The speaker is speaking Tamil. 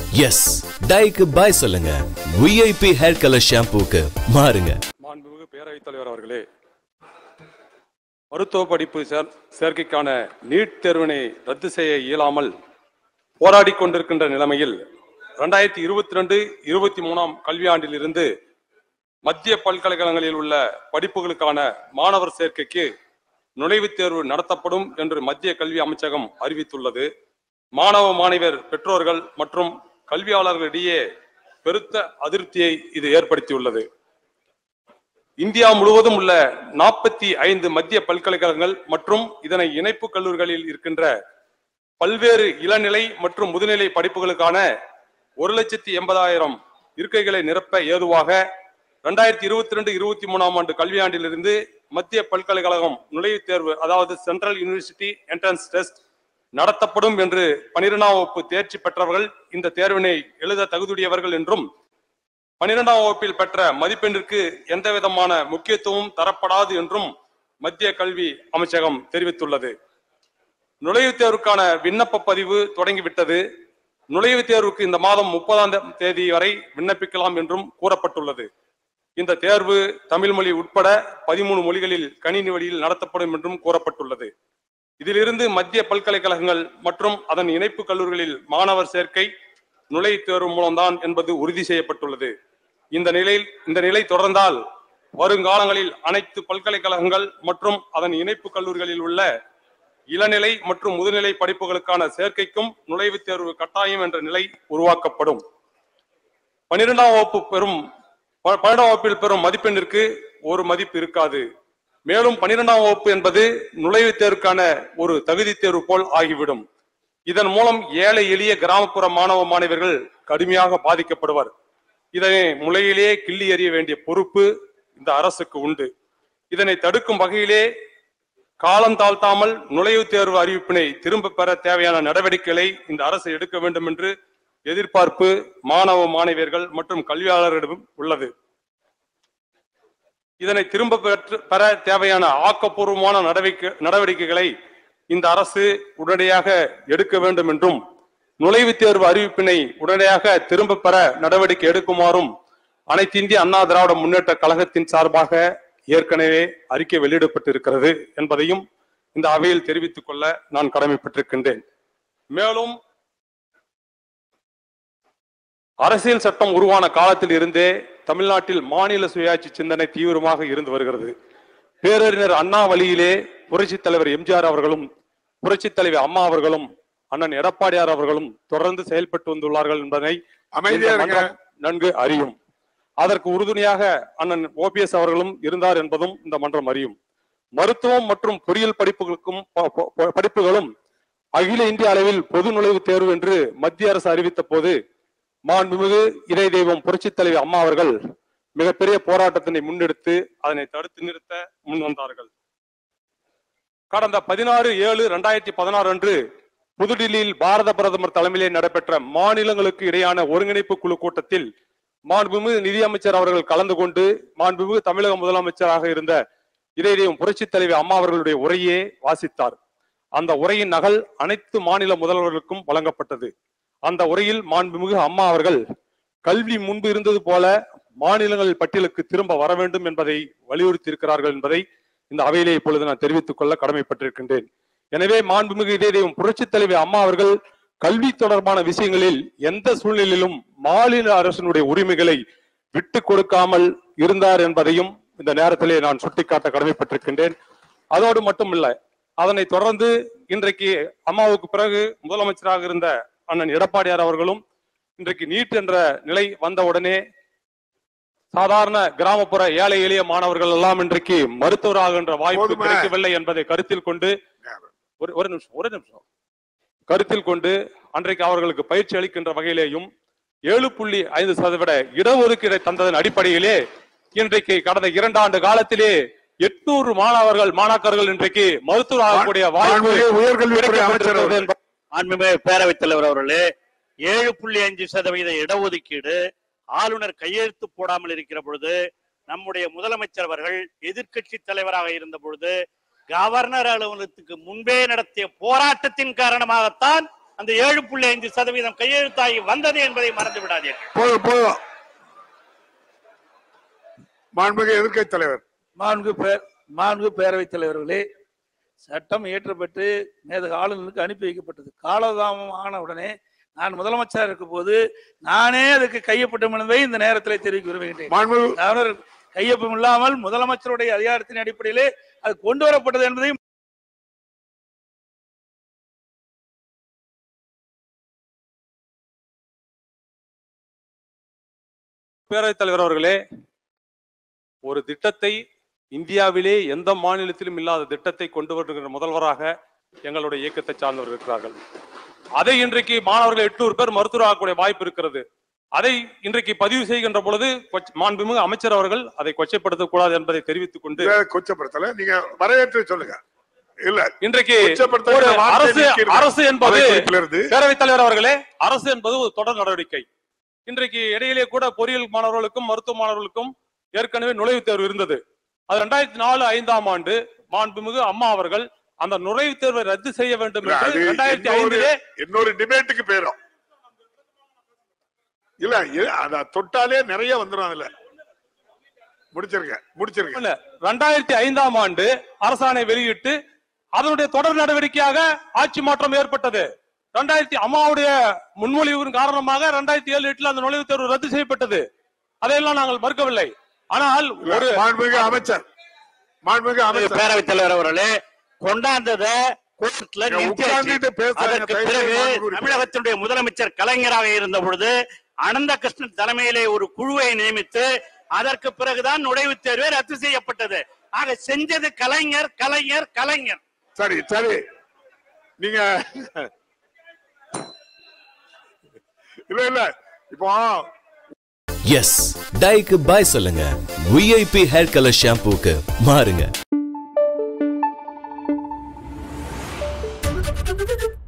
எஸ் டைக்கு பாய் சொல்லுங்க விஐபி ஹேர் கலர் ஷாம்பூக்கு மாறுங்க மாண்புமிகு பேரவைத் தலைவர் அவர்களே மருத்துவ படிப்பு சேர் சேர்க்கைக்கான நீட் தேர்வினை ரத்து செய்ய இயலாமல் போராடி கொண்டிருக்கின்ற நிலைமையில் ரெண்டாயிரத்தி இருபத்தி ரெண்டு இருபத்தி மூணாம் கல்வியாண்டிலிருந்து மத்திய பல்கலைக்கழகங்களில் உள்ள படிப்புகளுக்கான மாணவர் சேர்க்கைக்கு நுழைவுத் தேர்வு நடத்தப்படும் என்று மத்திய கல்வி அமைச்சகம் அறிவித்துள்ளது மாணவ மாணவியர் பெற்றோர்கள் மற்றும் கல்வியாளர்களிடையே பெருத்த அதிருப்தியை இது ஏற்படுத்தியுள்ளது இந்தியா முழுவதும் உள்ள நாற்பத்தி ஐந்து மத்திய பல்கலைக்கழகங்கள் மற்றும் இதனை இணைப்பு கல்லூரிகளில் இருக்கின்ற பல்வேறு இளநிலை மற்றும் முதுநிலை படிப்புகளுக்கான ஒரு லட்சத்தி எண்பதாயிரம் இருக்கைகளை நிரப்ப ஏதுவாக ரெண்டாயிரத்தி இருபத்தி ரெண்டு இருபத்தி மூணாம் ஆண்டு கல்வியாண்டிலிருந்து மத்திய பல்கலைக்கழகம் நுழைவுத் தேர்வு அதாவது சென்ட்ரல் யூனிவர்சிட்டி என்ட்ரன்ஸ் டெஸ்ட் நடத்தப்படும் என்று பனிரெண்டாம் வகுப்பு தேர்ச்சி பெற்றவர்கள் இந்த தேர்வினை எழுத தகுதியுடையவர்கள் என்றும் பனிரெண்டாம் வகுப்பில் பெற்ற மதிப்பெண்ணிற்கு எந்த விதமான முக்கியத்துவம் தரப்படாது என்றும் மத்திய கல்வி அமைச்சகம் தெரிவித்துள்ளது நுழைவுத் தேர்வுக்கான விண்ணப்ப பதிவு தொடங்கிவிட்டது நுழைவுத் தேர்வுக்கு இந்த மாதம் முப்பதாம் தேதி வரை விண்ணப்பிக்கலாம் என்றும் கூறப்பட்டுள்ளது இந்த தேர்வு தமிழ் மொழி உட்பட பதிமூணு மொழிகளில் கணினி வழியில் நடத்தப்படும் என்றும் கூறப்பட்டுள்ளது இதிலிருந்து மத்திய பல்கலைக்கழகங்கள் மற்றும் அதன் இணைப்பு கல்லூரிகளில் மாணவர் சேர்க்கை நுழைவுத் தேர்வு மூலம்தான் என்பது உறுதி செய்யப்பட்டுள்ளது இந்த நிலையில் இந்த நிலை தொடர்ந்தால் வருங்காலங்களில் அனைத்து பல்கலைக்கழகங்கள் மற்றும் அதன் இணைப்பு கல்லூரிகளில் உள்ள இளநிலை மற்றும் முதுநிலை படிப்புகளுக்கான சேர்க்கைக்கும் நுழைவுத் தேர்வு கட்டாயம் என்ற நிலை உருவாக்கப்படும் பனிரெண்டாம் வகுப்பு பெறும் ப- பன்னெண்டாம் வகுப்பில் பெறும் மதிப்பெண்ணிற்கு ஒரு மதிப்பு இருக்காது மேலும் பனிரெண்டாம் வகுப்பு என்பது நுழைவுத் தேர்வுக்கான ஒரு தகுதி தேர்வு போல் ஆகிவிடும் இதன் மூலம் ஏழை எளிய கிராமப்புற மாணவ மாணவர்கள் கடுமையாக பாதிக்கப்படுவர் இதனை முளையிலேயே கிள்ளி எறிய வேண்டிய பொறுப்பு இந்த அரசுக்கு உண்டு இதனை தடுக்கும் வகையிலே காலம் தாழ்த்தாமல் நுழைவுத் தேர்வு அறிவிப்பினை திரும்ப பெற தேவையான நடவடிக்கைகளை இந்த அரசு எடுக்க வேண்டும் என்று எதிர்பார்ப்பு மாணவ மாணவியர்கள் மற்றும் கல்வியாளர்களிடம் உள்ளது இதனை திரும்ப பெற்று பெற தேவையான ஆக்கப்பூர்வமான நடவடிக்கை நடவடிக்கைகளை இந்த அரசு உடனடியாக எடுக்க வேண்டும் என்றும் நுழைவுத் தேர்வு அறிவிப்பினை உடனடியாக திரும்ப பெற நடவடிக்கை எடுக்குமாறும் அனைத்து இந்திய அண்ணா திராவிட முன்னேற்ற கழகத்தின் சார்பாக ஏற்கனவே அறிக்கை வெளியிடப்பட்டிருக்கிறது என்பதையும் இந்த அவையில் தெரிவித்துக் கொள்ள நான் கடமைப்பட்டிருக்கின்றேன் மேலும் அரசியல் சட்டம் உருவான காலத்தில் இருந்தே தமிழ்நாட்டில் மாநில சுயாட்சி சிந்தனை தீவிரமாக இருந்து வருகிறது பேரறிஞர் அண்ணா வழியிலே புரட்சித் தலைவர் எம்ஜிஆர் அவர்களும் புரட்சித் தலைவர் அம்மா அவர்களும் அண்ணன் எடப்பாடியார் அவர்களும் தொடர்ந்து செயல்பட்டு வந்துள்ளார்கள் என்பதை அமைதியா இந்த இருங்க. மன்றம் நன்கு அறியும் அதற்கு உறுதுணையாக அண்ணன் ஓபிஎஸ் அவர்களும் இருந்தார் என்பதும் இந்த மன்றம் அறியும் மருத்துவம் மற்றும் பொறியியல் படிப்புகளுக்கும் ப- ப- படிப்புகளும் அகில இந்திய அளவில் பொது நுழைவுத் தேர்வு என்று மத்திய அரசு அறிவித்த போது மாண்புமிகு இதய தெய்வம் புரட்சித் தலைவர் அம்மா அவர்கள் மிகப்பெரிய போராட்டத்தினை முன்னெடுத்து அதனை தடுத்து நிறுத்த முன் வந்தார்கள் கடந்த பதினாறு ஏழு ரெண்டாயிரத்தி பதினாறு அன்று புதுடில்லியில் பாரத பிரதமர் தலைமையிலே நடைபெற்ற மாநிலங்களுக்கு இடையான ஒருங்கிணைப்பு குழு கூட்டத்தில் மாண்புமிகு நிதியமைச்சர் அவர்கள் கலந்து கொண்டு மாண்புமிகு தமிழக முதலமைச்சராக இருந்த இதயம் புரட்சித் தலைவர் அம்மா அவர்களுடைய உரையே வாசித்தார் அந்த உரையின் நகல் அனைத்து மாநில முதல்வர்களுக்கும் வழங்கப்பட்டது அந்த உரையில் மாண்புமிகு அம்மா அவர்கள் கல்வி முன்பு இருந்தது போல மாநிலங்கள் பட்டியலுக்கு திரும்ப வர வேண்டும் என்பதை வலியுறுத்தி இருக்கிறார்கள் என்பதை இந்த அவையிலே இப்பொழுது நான் தெரிவித்துக் கொள்ள கடமைப்பட்டிருக்கின்றேன் எனவே மாண்புமிகு இதயம் புரட்சித் தலைவர் அம்மா அவர்கள் கல்வி தொடர்பான விஷயங்களில் எந்த சூழ்நிலையிலும் மாநில அரசினுடைய உரிமைகளை விட்டு கொடுக்காமல் இருந்தார் என்பதையும் இந்த நேரத்திலே நான் சுட்டிக்காட்ட கடமைப்பட்டிருக்கின்றேன் அதோடு மட்டுமில்ல அதனை தொடர்ந்து இன்றைக்கு அம்மாவுக்கு பிறகு முதலமைச்சராக இருந்த அண்ணன் எடப்பாடியார் அவர்களும் இன்றைக்கு நீட் என்ற நிலை வந்த உடனே சாதாரண கிராமப்புற ஏழை எளிய மாணவர்கள் எல்லாம் இன்றைக்கு மருத்துவராகின்ற வாய்ப்பு போதுமா? கிடைக்கவில்லை என்பதை கருத்தில் கொண்டு ஒரு ஒரு நிமிஷம் ஒரு நிமிஷம் கருத்தில் கொண்டு அன்றைக்கு அவர்களுக்கு பயிற்சி அளிக்கின்ற வகையிலேயும் ஏழு புள்ளி ஐந்து சதவீத இடஒதுக்கீடை தந்ததன் அடிப்படையிலே இன்றைக்கு கடந்த இரண்டு ஆண்டு காலத்திலே எட்நூறு மாணவர்கள் மாணாக்கர்கள் இன்றைக்கு மருத்துவர் ஆகக்கூடிய வாய்ப்பு மாண்புமிகு உயர்கல்வித்துறை அமைச்சர் கிடைக்கப்பட்டிருக்கிறது அவர்கள். என்பது மாண்புமிகு பேரவைத் தலைவர் அவர்களே ஏழு புள்ளி அஞ்சு சதவீத இடஒதுக்கீடு ஆளுநர் கையெழுத்து போடாமல் இருக்கிற பொழுது நம்முடைய முதலமைச்சர் அவர்கள் எதிர்க்கட்சி தலைவராக இருந்த பொழுது கவர்னர் அலுவலகத்துக்கு முன்பே நடத்திய போராட்டத்தின் காரணமாகத்தான் அந்த ஏழு புள்ளி ஐந்து சதவீதம் கையெழுத்தாகி வந்தது என்பதை மறந்து விடாதீர்கள் போதும் போதும் மாண்புமிகு எதிர்க்கட்சி தலைவர் மாண்பு பேர் மாண்பு பேரவைத் தலைவர்களே சட்டம் இயற்றப்பட்டு மேதக ஆளுநருக்கு அனுப்பி வைக்கப்பட்டது காலதாமம் ஆன உடனே நான் முதலமைச்சர் இருக்கும் போது நானே அதுக்கு கையொப்பட்டம் என்பதை இந்த நேரத்தில் தெரிவிக்க விரும்புகின்றேன் மாண்புமிகு கவர்னர் கையொப்பம் இல்லாமல் முதலமைச்சருடைய அதிகாரத்தின் அடிப்படையிலே அது கொண்டு வரப்பட்டது என்பதையும் பேரவைத் தலைவர் அவர்களே ஒரு திட்டத்தை இந்தியாவிலே எந்த மாநிலத்திலும் இல்லாத திட்டத்தை கொண்டு வருகின்ற முதல்வராக எங்களுடைய இயக்கத்தை சார்ந்தவர்கள் இருக்கிறார்கள் அதை இன்றைக்கு மாணவர்கள் எட்நூறு பேர் மருத்துவர் ஆகக்கூடிய வாய்ப்பு இருக்கிறது அதை இன்றைக்கு பதிவு செய்கின்ற பொழுது கொச்ச- மாண்புமிகு அமைச்சர் அவர்கள் அதை கொச்சைப்படுத்தக் கூடாது என்பதை தெரிவித்துக் கொண்டு இதை கொச்சப்படுத்தல நீங்க வரவேற்று சொல்லுங்க இல்ல இன்றைக்கு கொச்சப்படுத்துகிற ஒரு வார்த்தை அரசு நீக்கிடுங்க. அரசு என்பது அவை குறிப்பிலிருந்து பேரவைத் தலைவர் அவர்களே அரசு என்பது ஒரு தொடர் நடவடிக்கை இன்றைக்கு இடையிலே கூட பொறியியல் மாணவர்களுக்கும் மருத்துவ மாணவர்களுக்கும் ஏற்கனவே நுழைவுத் தேர்வு இருந்தது அது ரெண்டாயிரத்தி நாலு ஐந்தாம் ஆண்டு மாண்புமிகு அம்மா அவர்கள் அந்த நுழைவுத் தேர்வை ரத்து செய்ய வேண்டும் இல்ல, அது என்று ரெண்டாயிரத்தி இன்னொரு- ஐந்திலே இன்னொரு டிபேட்டுக்கு போயிரும் இல்ல இ- அத தொட்டாலே நிறைய வந்துரும் அதுல முடிச்சிருங்க முடிச்சிருங்க இல்ல ரெண்டாயிரத்தி ஐந்தாம் ஆண்டு அரசாணை வெளியிட்டு அதனுடைய தொடர் நடவடிக்கையாக ஆட்சி மாற்றம் ஏற்பட்டது ரெண்டாயிரத்தி அம்மாவுடைய முன்மொழிவின் காரணமாக ரெண்டாயிரத்தி ஏழு எட்டுல அந்த நுழைவுத் தேர்வு ரத்து செய்யப்பட்டது அதையெல்லாம் நாங்கள் மறுக்கவில்லை ஆனால் ஒரு மாண்புமிகு அமைச்சர் மாண்புமிகு அமைச்சர் பேரவைத் தலைவர் அவர்களே கொண்டாந்தத கோர்ட்ல நீங்க நிறுத்தியாச்சு. உட்கார்ந்துட்டு பேசாதீங்க, அதற்கு தயவு பிறகு செய்து மாண்புமிகு உறுப்பினர். தமிழகத்தினுடைய முதலமைச்சர் கலைஞராக இருந்த பொழுது அனந்த கிருஷ்ணன் தலைமையிலே ஒரு குழுவை நியமித்து அதற்கு பிறகுதான் நுழைவுத் தேர்வே ரத்து செய்யப்பட்டது ஆக செஞ்சது கலைஞர் கலைஞர் கலைஞர் சரி சரி நீங்க இல்ல இல்ல இப்போ எஸ் டைக்கு பாய் சொல்லுங்க விஐபி ஹேர் கலர் ஷாம்பூக்கு மாறுங்க